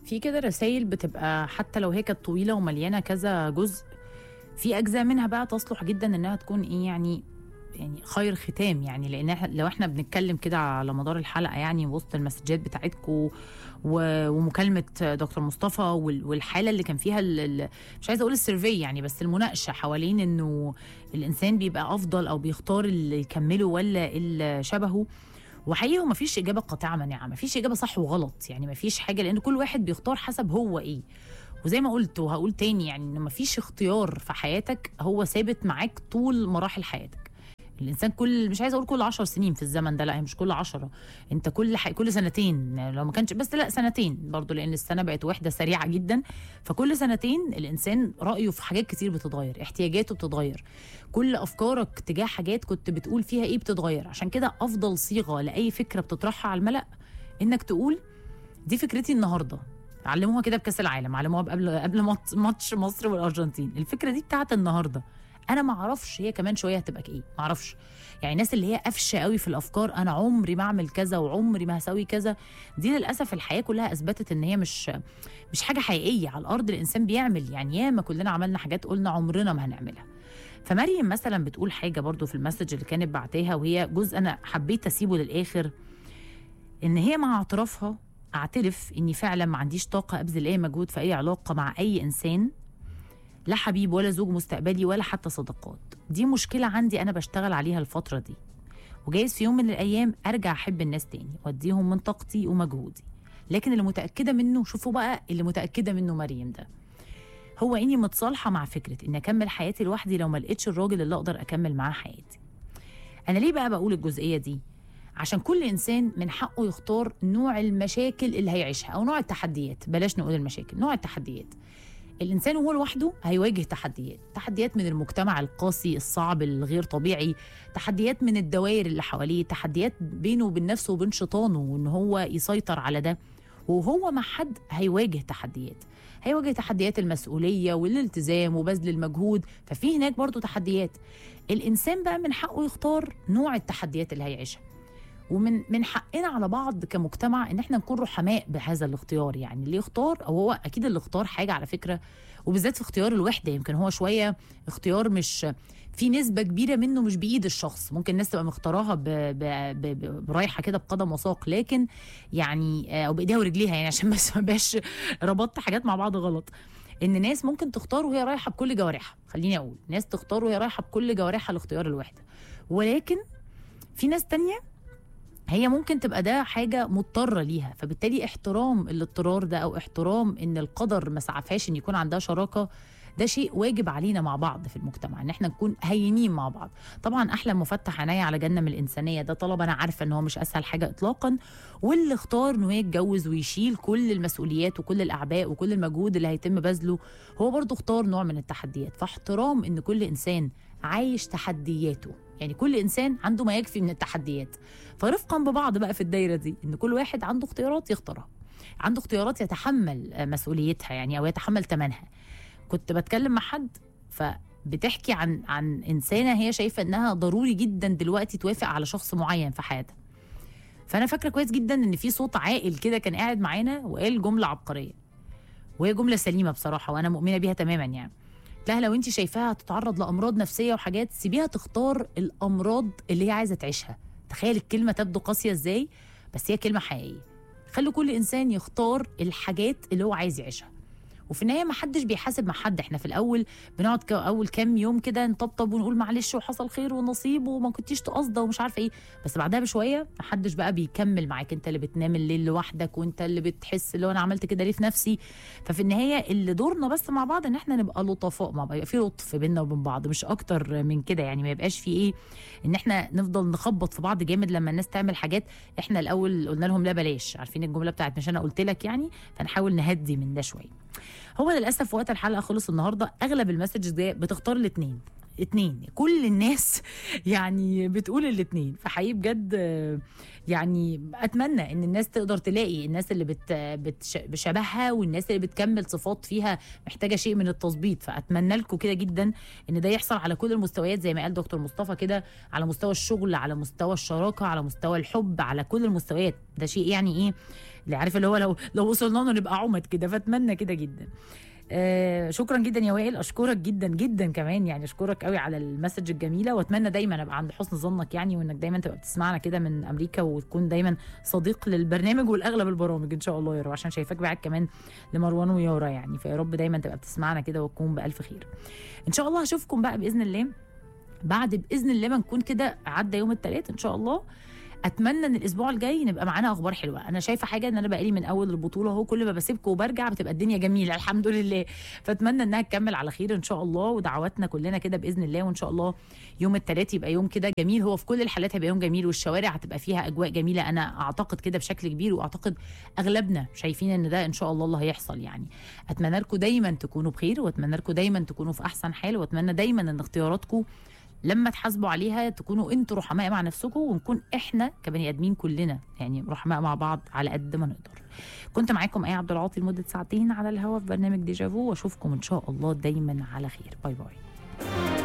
في كده رسائل بتبقى حتى لو هي كانت طويله ومليانه كذا جزء في اجزاء منها بقى تصلح جدا انها تكون ايه يعني يعني خير ختام يعني لان إحنا- لو احنا بنتكلم كده على مدار الحلقه يعني وسط المسجات بتاعتكم ومكالمه دكتور مصطفى وال- والحاله اللي كان فيها ال- ال- مش عايزه اقول السيرفي يعني بس المناقشه حوالين انه الانسان بيبقى افضل او بيختار اللي يكمله ولا اللي شبهه وحقيقي هو مفيش اجابه قاطعه مانعه مفيش اجابه صح وغلط يعني مفيش حاجه لان كل واحد بيختار حسب هو ايه وزي ما قلت وهقول تاني يعني ان مفيش اختيار في حياتك هو ثابت معاك طول مراحل حياتك الانسان كل مش عايزه اقول كل 10 سنين في الزمن ده لا هي مش كل 10 انت كل حي... كل سنتين يعني لو ما كانش بس لا سنتين برضو لان السنه بقت وحده سريعه جدا فكل سنتين الانسان رايه في حاجات كتير بتتغير احتياجاته بتتغير كل افكارك تجاه حاجات كنت بتقول فيها ايه بتتغير عشان كده افضل صيغه لاي فكره بتطرحها على الملا انك تقول دي فكرتي النهارده علموها كده بكاس العالم علموها قبل قبل مات- ماتش مصر والارجنتين الفكره دي بتاعت النهارده انا ما اعرفش هي كمان شويه هتبقى ايه ما اعرفش يعني الناس اللي هي قفشه قوي في الافكار انا عمري ما اعمل كذا وعمري ما هسوي كذا دي للاسف الحياه كلها اثبتت ان هي مش مش حاجه حقيقيه على الارض الانسان بيعمل يعني ياما كلنا عملنا حاجات قلنا عمرنا ما هنعملها فمريم مثلا بتقول حاجه برضو في المسج اللي كانت بعتاها وهي جزء انا حبيت اسيبه للاخر ان هي مع اعترافها اعترف اني فعلا ما عنديش طاقه ابذل اي مجهود في اي علاقه مع اي انسان لا حبيب ولا زوج مستقبلي ولا حتى صداقات دي مشكله عندي انا بشتغل عليها الفتره دي وجايز في يوم من الايام ارجع احب الناس تاني واديهم من طاقتي ومجهودي لكن اللي متاكده منه شوفوا بقى اللي متاكده منه مريم ده هو اني متصالحه مع فكره اني اكمل حياتي لوحدي لو ما لقيتش الراجل اللي اقدر اكمل معاه حياتي انا ليه بقى بقول الجزئيه دي عشان كل انسان من حقه يختار نوع المشاكل اللي هيعيشها او نوع التحديات بلاش نقول المشاكل نوع التحديات الانسان وهو لوحده هيواجه تحديات تحديات من المجتمع القاسي الصعب الغير طبيعي تحديات من الدوائر اللي حواليه تحديات بينه وبين نفسه وبين شيطانه وان هو يسيطر على ده وهو مع حد هيواجه تحديات هيواجه تحديات المسؤوليه والالتزام وبذل المجهود ففي هناك برضو تحديات الانسان بقى من حقه يختار نوع التحديات اللي هيعيشها ومن من حقنا على بعض كمجتمع ان احنا نكون رحماء بهذا الاختيار يعني اللي يختار او هو اكيد اللي اختار حاجه على فكره وبالذات في اختيار الوحده يمكن هو شويه اختيار مش في نسبه كبيره منه مش بايد الشخص ممكن الناس تبقى مختاراها ب... ب... ب... ب... برايحه كده بقدم وساق لكن يعني آه، او بايديها ورجليها يعني عشان بس ما بقاش ربطت حاجات مع بعض غلط ان ناس ممكن تختار وهي رايحه بكل جوارحها خليني اقول ناس تختار وهي رايحه بكل جوارحها لاختيار الوحده ولكن في ناس تانية هي ممكن تبقى ده حاجة مضطرة ليها فبالتالي احترام الاضطرار ده أو احترام إن القدر ما سعفهاش إن يكون عندها شراكة ده شيء واجب علينا مع بعض في المجتمع ان احنا نكون هينين مع بعض طبعا احلى مفتح عينيا على جنه من الانسانيه ده طلب انا عارفه ان هو مش اسهل حاجه اطلاقا واللي اختار انه يتجوز ويشيل كل المسؤوليات وكل الاعباء وكل المجهود اللي هيتم بذله هو برضه اختار نوع من التحديات فاحترام ان كل انسان عايش تحدياته يعني كل انسان عنده ما يكفي من التحديات فرفقا ببعض بقى في الدايره دي ان كل واحد عنده اختيارات يختارها عنده اختيارات يتحمل آه، مسؤوليتها يعني او يتحمل ثمنها كنت بتكلم مع حد فبتحكي عن عن انسانه هي شايفه انها ضروري جدا دلوقتي توافق على شخص معين في حياتها فانا فاكره كويس جدا ان في صوت عاقل كده كان قاعد معانا وقال جمله عبقريه وهي جمله سليمه بصراحه وانا مؤمنه بيها تماما يعني قلت لها لو انت شايفاها هتتعرض لامراض نفسيه وحاجات سيبيها تختار الامراض اللي هي عايزه تعيشها تخيل الكلمه تبدو قاسيه ازاي بس هي كلمه حقيقيه خلوا كل انسان يختار الحاجات اللي هو عايز يعيشها وفي النهايه ما حدش بيحاسب مع حد احنا في الاول بنقعد ك- اول كام يوم كده نطبطب ونقول معلش وحصل خير ونصيب وما كنتيش تقصده ومش عارفه ايه بس بعدها بشويه ما حدش بقى بيكمل معاك انت اللي بتنام الليل لوحدك وانت اللي بتحس اللي هو انا عملت كده ليه في نفسي ففي النهايه اللي دورنا بس مع بعض ان احنا نبقى لطفاء مع بعض يبقى في لطف بينا وبين بعض مش اكتر من كده يعني ما يبقاش في ايه ان احنا نفضل نخبط في بعض جامد لما الناس تعمل حاجات احنا الاول قلنا لهم لا بلاش عارفين الجمله بتاعت مش انا قلت لك يعني فنحاول نهدي من ده شويه هو للاسف وقت الحلقه خلص النهارده اغلب المسجز دي بتختار الاثنين اتنين كل الناس يعني بتقول الاتنين فحقيقي بجد آه، يعني اتمنى ان الناس تقدر تلاقي الناس اللي بت بتش- بشبهها والناس اللي بتكمل صفات فيها محتاجه شيء من التظبيط فاتمنى لكم كده جدا ان ده يحصل على كل المستويات زي ما قال دكتور مصطفى كده على مستوى الشغل على مستوى الشراكه على مستوى الحب على كل المستويات ده شيء يعني ايه اللي عارف اللي هو لو لو وصلنا له نبقى عمد كده فاتمنى كده جدا آه شكرا جدا يا وائل اشكرك جدا جدا كمان يعني اشكرك قوي على المسج الجميله واتمنى دايما ابقى عند حسن ظنك يعني وانك دايما تبقى بتسمعنا كده من امريكا وتكون دايما صديق للبرنامج والاغلب البرامج ان شاء الله يا رب عشان شايفاك بعد كمان لمروان ويارا يعني فيا رب دايما تبقى بتسمعنا كده وتكون بالف خير ان شاء الله هشوفكم بقى باذن الله بعد باذن الله ما نكون كده عدى يوم الثلاث ان شاء الله اتمنى ان الاسبوع الجاي نبقى معانا اخبار حلوه انا شايفه حاجه ان انا بقالي من اول البطوله اهو كل ما بسيبكم وبرجع بتبقى الدنيا جميله الحمد لله فاتمنى انها تكمل على خير ان شاء الله ودعواتنا كلنا كده باذن الله وان شاء الله يوم الثلاث يبقى يوم كده جميل هو في كل الحالات هيبقى يوم جميل والشوارع هتبقى فيها اجواء جميله انا اعتقد كده بشكل كبير واعتقد اغلبنا شايفين ان ده ان شاء الله اللي هيحصل يعني اتمنى لكم دايما تكونوا بخير واتمنى لكم دايما تكونوا في احسن حال واتمنى دايما ان اختياراتكم لما تحاسبوا عليها تكونوا انتوا رحماء مع نفسكم ونكون احنا كبني ادمين كلنا يعني رحماء مع بعض على قد ما نقدر كنت معاكم ايه عبد العاطي لمده ساعتين على الهوا في برنامج ديجافو واشوفكم ان شاء الله دايما على خير باي باي